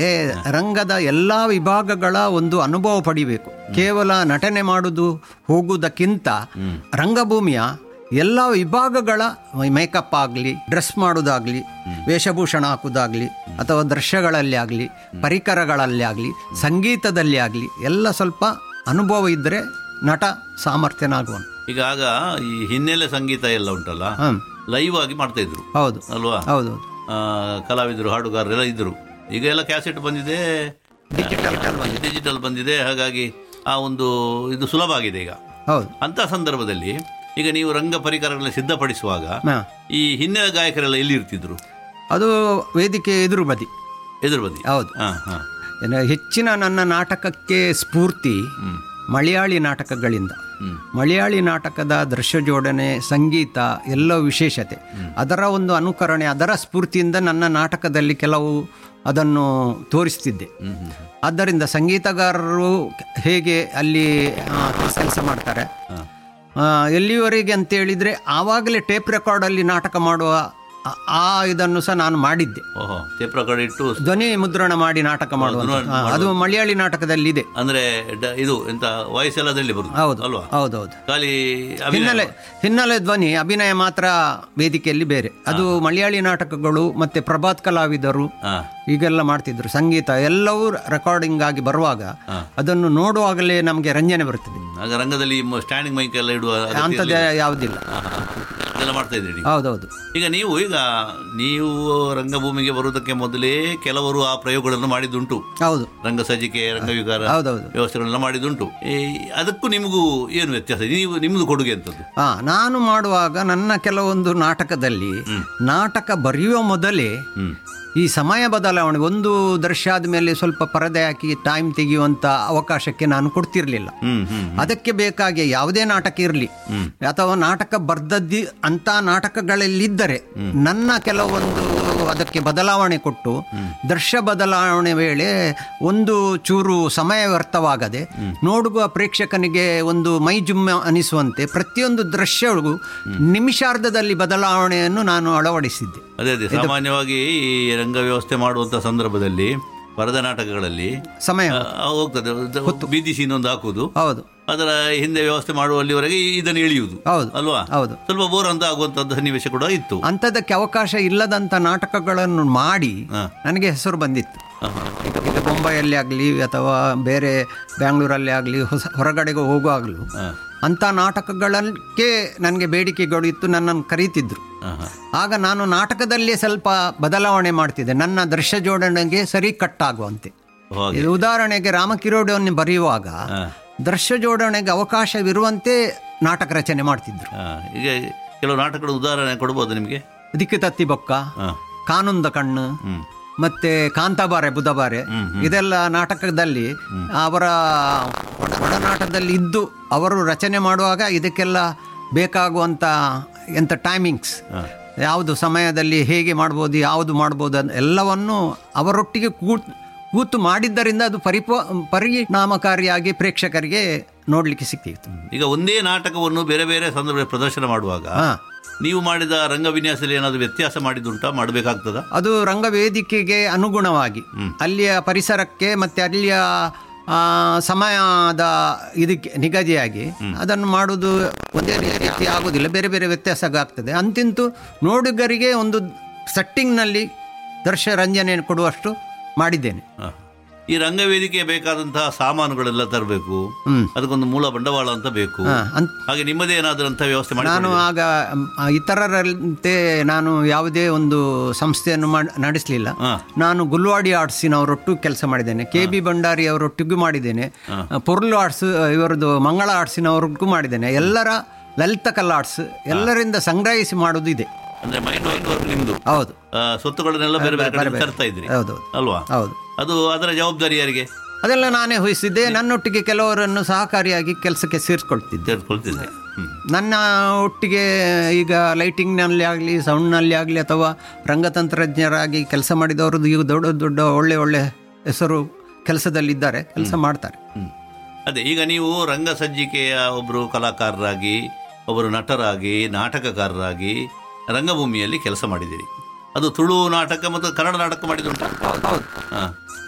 ಮಾಡಲಿಕ್ಕೆ ರಂಗದ ಎಲ್ಲ ವಿಭಾಗಗಳ ಒಂದು ಅನುಭವ ಪಡಿಬೇಕು ಕೇವಲ ನಟನೆ ಮಾಡುವುದು ಹೋಗುವುದಕ್ಕಿಂತ ರಂಗಭೂಮಿಯ ಎಲ್ಲ ವಿಭಾಗಗಳ ಮೇಕಪ್ ಆಗಲಿ ಡ್ರೆಸ್ ಮಾಡೋದಾಗಲಿ ವೇಷಭೂಷಣ ಹಾಕೋದಾಗಲಿ ಅಥವಾ ದೃಶ್ಯಗಳಲ್ಲಿ ಆಗಲಿ ಪರಿಕರಗಳಲ್ಲಿ ಆಗಲಿ ಸಂಗೀತದಲ್ಲಿ ಆಗಲಿ ಎಲ್ಲ ಸ್ವಲ್ಪ ಅನುಭವ ಇದ್ದರೆ ನಟ ಸಾಮರ್ಥ್ಯನಾಗುವನು ಈಗ ಆಗ ಈ ಹಿನ್ನೆಲೆ ಸಂಗೀತ ಎಲ್ಲ ಉಂಟಲ್ಲ ಹ್ಮ್ ಲೈವ್ ಆಗಿ ಮಾಡ್ತಾ ಇದ್ರು ಹೌದು ಅಲ್ವಾ ಹೌದು ಆ, ಕಲಾವಿದರು ಹಾಡುಗಾರರೆಲ್ಲ ಇದ್ರು ಈಗ ಎಲ್ಲ ಕ್ಯಾಸೆಟ್ ಬಂದಿದೆ ಡಿಜಿಟಲ್ ಬಂದಿದೆ ಹಾಗಾಗಿ ಆ ಒಂದು ಇದು ಸುಲಭ ಆಗಿದೆ ಈಗ ಹೌದು ಅಂತ ಸಂದರ್ಭದಲ್ಲಿ ಈಗ ನೀವು ರಂಗ ಪರಿಕರಗಳನ್ನು ಸಿದ್ಧಪಡಿಸುವಾಗ ಹಾ. ಈ ಹಿನ್ನೆಲೆ ಗಾಯಕರೆಲ್ಲ ಎಲ್ಲಿ ಇರ್ತಿದ್ರು ಅದು ವೇದಿಕೆ ಎದುರು ಬದಿ ಎದುರು ಬದಿ ಹೌದು ಹಾ ಹಾ ಏನ ಹೆಚ್ಚಿನ ನನ್ನ ನಾಟಕಕ್ಕೆ ಸ್ಫೂರ್ತಿ ಮಲಯಾಳಿ ನಾಟಕಗಳಿಂದ ಮಲಯಾಳಿ ನಾಟಕದ ದೃಶ್ಯ ಜೋಡಣೆ ಸಂಗೀತ ಎಲ್ಲ ವಿಶೇಷತೆ ಅದರ ಒಂದು ಅನುಕರಣೆ ಅದರ ಸ್ಫೂರ್ತಿಯಿಂದ ನನ್ನ ನಾಟಕದಲ್ಲಿ ಕೆಲವು ಅದನ್ನು ತೋರಿಸ್ತಿದ್ದೆ ಆದ್ದರಿಂದ ಸಂಗೀತಗಾರರು ಹೇಗೆ ಅಲ್ಲಿ ಕೆಲಸ ಮಾಡ್ತಾರೆ ಆ, ಎಲ್ಲಿವರೆಗೆ ಅಂತ ಹೇಳಿದ್ರೆ ಆವಾಗಲೇ ಟೇಪ್ ರೆಕಾರ್ಡಲ್ಲಿ ನಾಟಕ ಮಾಡುವ ಆ- ಆ ಇದನ್ನು ಸಹ ನಾನು ಮಾಡಿದ್ದೆ ಓಹೋ ಟೇಪ್ ರೆಕಾರ್ಡ್ ಇಟ್ಟು ಧ್ವನಿ ಮುದ್ರಣ ಮಾಡಿ ನಾಟಕ ಮಾಡುವಂತ ಹಾ, ಅದು ಮಲಯಾಳಿ ನಾಟಕದಲ್ಲಿ ಇದೆ ಅಂದ್ರೆ ಡ- ಇದು ಎಂತ ವಾಯ್ಸ್ ಎಲ್ಲದಲ್ಲಿ ಬರುದು ಹೌದು ಅಲ್ವಾ ಹೌದೌದು ಖಾಲಿ ಅಭಿನಯ ಹಿನ್ನೆಲೆ ಹಿನ್ನೆಲೆ ಧ್ವನಿ ಅಭಿನಯ ಮಾತ್ರ ವೇದಿಕೆಯಲ್ಲಿ ಬೇರೆ ಅದು ಮಲಯಾಳಿ ನಾಟಕಗಳು ಮತ್ತೆ ಪ್ರಭಾತ್ ಕಲಾವಿದರು ಹಾ ಈಗೆಲ್ಲ ಮಾಡ್ತಿದ್ರು ಸಂಗೀತ ಎಲ್ಲವೂ ರೆಕಾರ್ಡಿಂಗ್ ಆಗಿ ಬರುವಾಗ ಅದನ್ನು ನೋಡುವಾಗಲೇ ನಮಗೆ ರಂಜನೆ ಬರ್ತದೆ ಆಗ ರಂಗದಲ್ಲಿ ಸ್ಟ್ಯಾಂಡಿಂಗ್ ಮೈಕ್ ಎಲ್ಲ ಇಡುವ ಅಗತ್ಯ ಅಂಥದ್ದು ಯಾವುದಿಲ್ಲ ಹಾ, ಹಾ. ಇದೆಲ್ಲ ಮಾಡ್ತಾ ಇದ್ರಿ ನೀವು. ಹೌದೌದು ಈಗ ನೀವು ಈಗ ನೀವು ರಂಗಭೂಮಿಗೆ ಬರುವುದಕ್ಕೆ ಮೊದಲೇ ಕೆಲವರು ಆ ಪ್ರಯೋಗಗಳನ್ನು ಮಾಡಿದ್ದುಂಟು ಹೌದು ರಂಗ ಸಜ್ಜಿಕೆ ರಂಗವಿಕಾರ ಹೌದೌದು ವ್ಯವಸ್ಥೆಗಳನ್ನ ಮಾಡಿದ್ದುಂಟು ಈ ಅದಕ್ಕೂ ನಿಮಗೂ ಏನು ವ್ಯತ್ಯಾಸ ನೀವು ನಿಮ್ಮದು ಕೊಡುಗೆ ಅಂತದ್ದು ಹಾ ನಾನು ಮಾಡುವಾಗ ನನ್ನ ಕೆಲವೊಂದು ನಾಟಕದಲ್ಲಿ ನಾಟಕ ಬರೆಯುವ ಮೊದಲೇ ಹ್ಮ್ ಈ ಸಮಯ ಬದಲಾವಣೆ ಒಂದು ದೃಶ್ಯ ಆದಮೇಲೆ ಸ್ವಲ್ಪ ಪರದೆ ಹಾಕಿ ಟೈಮ್ ತೆಗೆಯುವಂತ ಅವಕಾಶಕ್ಕೆ ನಾನು ಕೊಡ್ತಿರ್ಲಿಲ್ಲ ಹ್ಮ್ ಹ್ಮ್ ಅದಕ್ಕೆ ಬೇಕಾಗಿ ಯಾವುದೇ ನಾಟಕ ಇರಲಿ ಅಥವಾ ನಾಟಕ ಬರ್ದದ್ದಿ ಅಂತ ನಾಟಕಗಳಲ್ಲಿದ್ದರೆ ನನ್ನ ಕೆಲವೊಂದು ಅದಕ್ಕೆ ಬದಲಾವಣೆ ಕೊಟ್ಟು ದೃಶ್ಯ ಬದಲಾವಣೆ ವೇಳೆ ಒಂದು ಚೂರು ಸಮಯ ವ್ಯರ್ಥವಾಗದೆ ನೋಡುವ ಪ್ರೇಕ್ಷಕನಿಗೆ ಒಂದು ಮೈ ಜುಮ್ಮ ಅನಿಸುವಂತೆ ಪ್ರತಿಯೊಂದು ದೃಶ್ಯಗಳಿಗೂ ನಿಮಿಷಾರ್ಧದಲ್ಲಿ ಬದಲಾವಣೆಯನ್ನು ನಾನು ಅಳವಡಿಸಿದ್ದೆ ಅದೇ ಅದೇ ಸಾಮಾನ್ಯವಾಗಿ ಈ ರಂಗ ವ್ಯವಸ್ಥೆ ಮಾಡುವಂತ ಸಂದರ್ಭದಲ್ಲಿ ಪರದ ನಾಟಕಗಳಲ್ಲಿ ಸಮಯ ಆ, ಹೋಗ್ತದೆ ಅದು ಬೀದಿ ಸೀನ್ ಒಂದು ಹಾಕುವುದು ಹೌದು ಅದರ ಹಿಂದೆ ವ್ಯವಸ್ಥೆ ಮಾಡುವಲ್ಲಿವರೆಗೆ ಇದನ್ನು ಎಳೆಯುವುದು ಹೌದು ಅಲ್ವಾ ಹೌದು ಸ್ವಲ್ಪ ಬೋರ್ ಅಂತ ಆಗುವಂತದ್ದು ಸನ್ನಿವೇಶ ಕೂಡ ಇತ್ತು ಅಂಥದ್ದಕ್ಕೆ ಅವಕಾಶ ಇಲ್ಲದಂಥ ನಾಟಕಗಳನ್ನು ಮಾಡಿ ಹಾ. ನನಗೆ ಹೆಸರು ಬಂದಿತ್ತು ಈಗ ಈಗ ಬೊಂಬೈಯಲ್ಲಿ ಆಗಲಿ ಅಥವಾ ಬೇರೆ ಬ್ಯಾಂಗ್ಳೂರಲ್ಲಿ ಆಗಲಿ ಹೊಸ ಹೊರಗಡೆಗೆ ಹೋಗುವಾಗಲೂ ಹಾ. ಅಂಥ ನಾಟಕಗಳಕ್ಕೆ ನನಗೆ ಬೇಡಿಕೆಗಳು ಇತ್ತು ನನ್ನನ್ನು ಕರೀತಿದ್ರು ಹಾ, ಹಾ. ಆಗ ನಾನು ನಾಟಕದಲ್ಲೇ ಸ್ವಲ್ಪ ಬದಲಾವಣೆ ಮಾಡ್ತಿದ್ದೆ ನನ್ನ ದೃಶ್ಯ ಜೋಡಣೆಗೆ ಸರಿ ಕಟ್ಟಾಗುವಂತೆ ಹಾಗೆ ಇದು ಉದಾಹರಣೆಗೆ ರಾಮಕಿರೋಡಿಯನ್ನು ಬರೆಯುವಾಗ ಹಾ. ದೃಶ್ಯ ಜೋಡಣೆಗೆ ಅವಕಾಶವಿರುವಂತೆ ನಾಟಕ ರಚನೆ ಮಾಡ್ತಿದ್ರು ಹಾ, ಈಗ ಕೆಲವು ನಾಟಕಗಳ ಉದಾಹರಣೆ ಕೊಡ್ಬೋದು ನಿಮಗೆ ದಿಕ್ಕು ತತ್ತಿ ಬೊಕ್ಕ ಹಾ. ಕಾನೂನ್ದ ಕಣ್ಣು ಹ್ಮ್ ಮತ್ತೆ ಕಾಂತಾಬಾರೆ ಬುಧಬಾರೆ ಇದೆಲ್ಲ ನಾಟಕದಲ್ಲಿ ಅವರ ಒಡ- ಒಡನಾಟದಲ್ಲಿ ಇದ್ದು ಅವರು ರಚನೆ ಮಾಡುವಾಗ ಇದಕ್ಕೆಲ್ಲ ಬೇಕಾಗುವಂಥ ಎಂಥ ಟೈಮಿಂಗ್ಸ್ ಯಾವುದು ಸಮಯದಲ್ಲಿ ಹೇಗೆ ಮಾಡ್ಬೋದು ಯಾವುದು ಮಾಡ್ಬೋದು ಅಂತ ಎಲ್ಲವನ್ನು ಅವರೊಟ್ಟಿಗೆ ಕೂತ್ ಕೂತು ಮಾಡಿದ್ದರಿಂದ ಅದು ಪರಿಪೋ ಪರಿಣಾಮಕಾರಿಯಾಗಿ ಪ್ರೇಕ್ಷಕರಿಗೆ ನೋಡಲಿಕ್ಕೆ ಸಿಕ್ಕಿತ್ತು ಈಗ ಒಂದೇ ನಾಟಕವನ್ನು ಬೇರೆ ಬೇರೆ ಸಂದರ್ಭದಲ್ಲಿ ಪ್ರದರ್ಶನ ಮಾಡುವಾಗ ಹಾಂ ನೀವು ಮಾಡಿದ ರಂಗ ವಿನ್ಯಾಸದಲ್ಲಿ ಏನಾದರೂ ವ್ಯತ್ಯಾಸ ಮಾಡಿದ್ದುಂಟಾ ಮಾಡಬೇಕಾಗ್ತದ ಅದು ರಂಗವೇದಿಕೆಗೆ ಅನುಗುಣವಾಗಿ ಅಲ್ಲಿಯ ಪರಿಸರಕ್ಕೆ ಮತ್ತೆ ಅಲ್ಲಿಯ ಆ, ಸಮಯದ ಇದಕ್ಕೆ ನಿಗದಿಯಾಗಿ ಅದನ್ನು ಮಾಡುವುದು ಒಂದೇ ರೀತಿ ಆಗುವುದಿಲ್ಲ ಬೇರೆ ಬೇರೆ ವ್ಯತ್ಯಾಸ ಆಗ್ತದೆ ಅಂತಿಂತೂ ನೋಡುಗರಿಗೆ ಒಂದು ಸೆಟ್ಟಿಂಗ್ನಲ್ಲಿ ದರ್ಶ ರಂಜನೆ ಕೊಡುವಷ್ಟು ಮಾಡಿದ್ದೇನೆ ಈ ರಂಗವೇದಿಕೆಗೆ ಬೇಕಾದಂತಹ ಸಾಮಾನುಗಳೆಲ್ಲ ತರಬೇಕು ಹ್ಮ್. ಅದಕ್ಕೊಂದು ಮೂಲ ಬಂಡವಾಳ ಅಂತ ಬೇಕು ಹಾ, ಅಂತ ಹಾಗೆ ನಿಮ್ಮದೇ ಏನಾದರೂ ಅಂತ ವ್ಯವಸ್ಥೆ ಮಾಡಿ ನಾನು ಆಗ ಮ್, ಆ, ಇತರರಂತೆ ನಾನು ಯಾವುದೇ ಒಂದು ಸಂಸ್ಥೆಯನ್ನು ಮಾಡ್- ನಡೆಸಲಿಲ್ಲ ಹಾ. ನಾನು ಗುಲ್ವಾಡಿ ಆರ್ಟ್ಸಿನವರೊಟ್ಟು ಕೆಲಸ ಮಾಡಿದ್ದೇನೆ ಕೆ ಬಿ ಭಂಡಾರಿ ಅವರೊಟ್ಟಿಗೂ ಮಾಡಿದ್ದೇನೆ ಪೊರ್ಲು ಆರ್ಟ್ಸ್ ಇವರದ್ದು ಮಂಗಳ ಆರ್ಟ್ಸಿನವ್ರಿಗೂ ಮಾಡಿದ್ದೇನೆ ಎಲ್ಲರ ಲಲಿತ ಕಲಾ ಆರ್ಟ್ಸ್ ಎಲ್ಲರಿಂದ ಸಂಗ್ರಹಿಸಿ ಮಾಡೋದು ಇದೆ ಅಂದ್ರೆ ಮೈಂಡ್ ವರ್ಕ್ ನಿಮ್ದು ಹೌದು ಆ, ಸ್ವತ್ತುಗಳನ್ನೆಲ್ಲ ಬೇರೆ ಬೇರೆ ಕಡೆ ತರ್ತಾ ಇದ್ರಿ ಹೌದು ಅಲ್ವಾ ಹೌದು ಅದು ಅದರ ಜವಾಬ್ದಾರಿ ಯಾರಿಗೆ ಅದೆಲ್ಲ ನಾನೇ ವಹಿಸಿದ್ದೆ ನನ್ನೊಟ್ಟಿಗೆ ಕೆಲವರನ್ನು ಸಹಕಾರಿಯಾಗಿ ಕೆಲಸಕ್ಕೆ ಸೇರಿಸ್ಕೊಳ್ತಿದ್ದೆ ತೆಗೆದುಕೊಳ್ತಿದ್ದೆ ಹ್ಮ್ ನನ್ನ ಒಟ್ಟಿಗೆ ಈಗ ಲೈಟಿಂಗ್ನಲ್ಲಿ ಆಗಲಿ ಸೌಂಡ್ನಲ್ಲಿ ಆಗಲಿ ಅಥವಾ ರಂಗತಂತ್ರಜ್ಞರಾಗಿ ಕೆಲಸ ಮಾಡಿದವರದ್ದು ಈಗ ದೊಡ್ಡ ದೊಡ್ಡ ಒಳ್ಳೆ ಒಳ್ಳೆ ಹೆಸರು ಕೆಲಸದಲ್ಲಿದ್ದಾರೆ ಕೆಲಸ ಮಾಡ್ತಾರೆ ಹ್ಮ್. ಅದೇ ಈಗ ನೀವು ರಂಗ ಸಜ್ಜಿಕೆಯ ಒಬ್ಬರು ಕಲಾಕಾರರಾಗಿ ಒಬ್ಬರು ನಟರಾಗಿ ನಾಟಕಕಾರರಾಗಿ ರಂಗಭೂಮಿಯಲ್ಲಿ ಕೆಲಸ ಮಾಡಿದ್ದೀರಿ ಅದು ತುಳು ನಾಟಕ ಮತ್ತು ಕನ್ನಡ ನಾಟಕ ಮಾಡಿದುಂಟ ಹೌದು ಹಾಂ